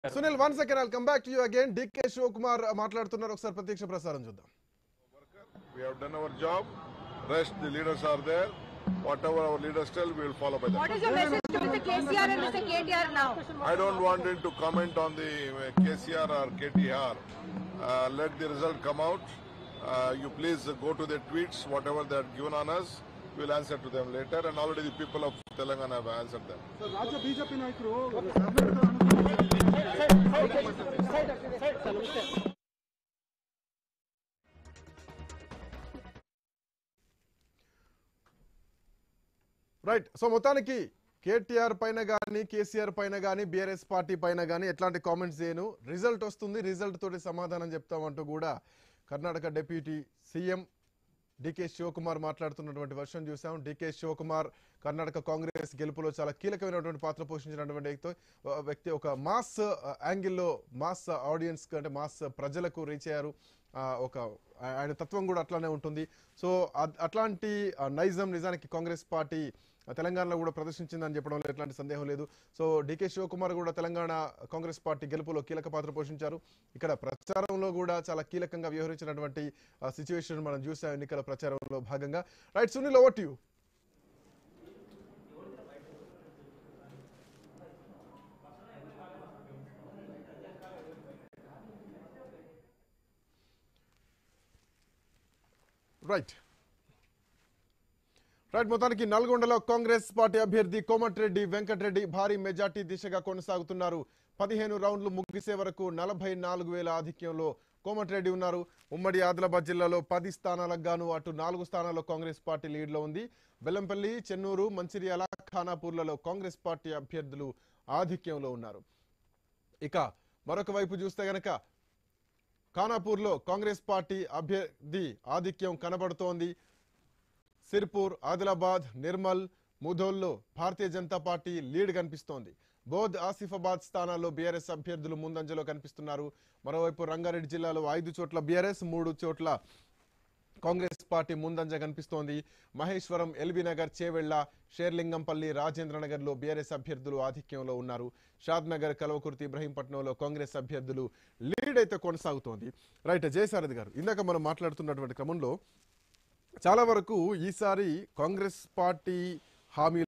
Sunil one second I'll come back to you again DK Shivakumar మాట్లాడుతున్నారు ఒకసారి ప్రత్యక్ష ప్రసారం చూద్దాం We have done our job. Rest, the leaders are there. Whatever our leaders tell, we will follow by that. What is your message to Mr. KCR and Mr. KTR now? I don't want him to comment on the uh, KCR or KTR. Uh, let the result come out. Uh, you please go to their tweets, whatever they have given on us. We will answer to them later. And already the people of Telangana have answered them. Sir, ರಾಜ್ಯ BJP ನಾಯಕರು right so మొత్తానికి KTR పైన కానీ కేసీఆర్ పైన కానీ BRS party పైన కానీ ఎట్లాంటి కామెంట్స్ చేయను రిజల్ట్ వస్తుంది రిజల్ట్ తోటి సమాధానం చెప్తామంటూ కూడా Karnataka deputy CM DK Shivakumar మాట్లాడుతున్నటువంటి వర్షం చూసాం డికే శివకుమార్ కర్ణాటక కాంగ్రెస్ గెలుపులో చాలా కీలకమైనటువంటి పాత్ర పోషించినటువంటి వ్యక్తి వ్యక్తి ఒక మాస్ యాంగిల్లో మాస్ ఆడియన్స్ అంటే మాస్ ప్రజలకు రీచ్ అయ్యారు ఆ, ఒక ఆయన తత్వం కూడా అట్లానే ఉంటుంది సో అ- అట్లాంటి ఆ, నైజం నిజానికి కాంగ్రెస్ పార్టీ ఆ, తెలంగాణలో కూడా ప్రదర్శించిందని చెప్పడంలో ఎట్లాంటి సందేహం లేదు సో డికే శివకుమార్ కూడా తెలంగాణ కాంగ్రెస్ పార్టీ గెలుపులో కీలక పాత్ర పోషించారు ఇక్కడ ప్రచారంలో కూడా చాలా కీలకంగా వ్యవహరించినటువంటి సిచ్యువేషన్ మనం చూసాం ఎన్నికల ప్రచారంలో భాగంగా right Sunil over to you right right మొత్తానికి నల్గొండలో కాంగ్రెస్ పార్టీ అభ్యర్థి కోమటిరెడ్డి వెంకటరెడ్డి భారీ మెజార్టీ దిశగా కొనసాగుతున్నారు పదిహేను రౌండ్లు ముగిసే వరకు నలభై నాలుగు వేల ఆధిక్యంలో కోమటిరెడ్డి ఉన్నారు ఉమ్మడి ఆదిలాబాద్ జిల్లాలో పది స్థానాలకు గాను అటు నాలుగు స్థానాల్లో కాంగ్రెస్ పార్టీ లీడ్లో ఉంది బెల్లంపల్లి చెన్నూరు మంచిర్యాల ఖానాపూర్లలో కాంగ్రెస్ పార్టీ అభ్యర్థులు ఆధిక్యంలో ఉన్నారు ఇక మరొక వైపు చూస్తే గనక ఖానాపూర్లో కాంగ్రెస్ పార్టీ అభ్యర్థి ఆధిక్యం కనబడుతోంది సిర్పూర్ ఆదిలాబాద్ నిర్మల్ ముధోల్లో భారతీయ జనతా పార్టీ లీడ్ కనిపిస్తోంది బోధ్ ఆసిఫాబాద్ స్థానాల్లో బీఆర్ఎస్ అభ్యర్థులు ముందంజలో కనిపిస్తున్నారు మరోవైపు రంగారెడ్డి జిల్లాలో ఐదు చోట్ల బీఆర్ఎస్ మూడు చోట్ల కాంగ్రెస్ పార్టీ ముందంజ కనిపిస్తోంది మహేశ్వరం ఎల్బీ నగర్ చేవెళ్ల షేర్లింగంపల్లి రాజేంద్ర నగర్ లో బీఆర్ఎస్ అభ్యర్థులు ఆధిక్యంలో ఉన్నారు షాద్ నగర్ కలవకుర్తి ఇబ్రహీంపట్నంలో కాంగ్రెస్ అభ్యర్థులు లీడ్ అయితే కొనసాగుతోంది రైట్ జయసారథి గారు ఇందాక మనం మాట్లాడుతున్నటువంటి క్రమంలో చాలా వరకు ఈసారి కాంగ్రెస్ పార్టీ హామీ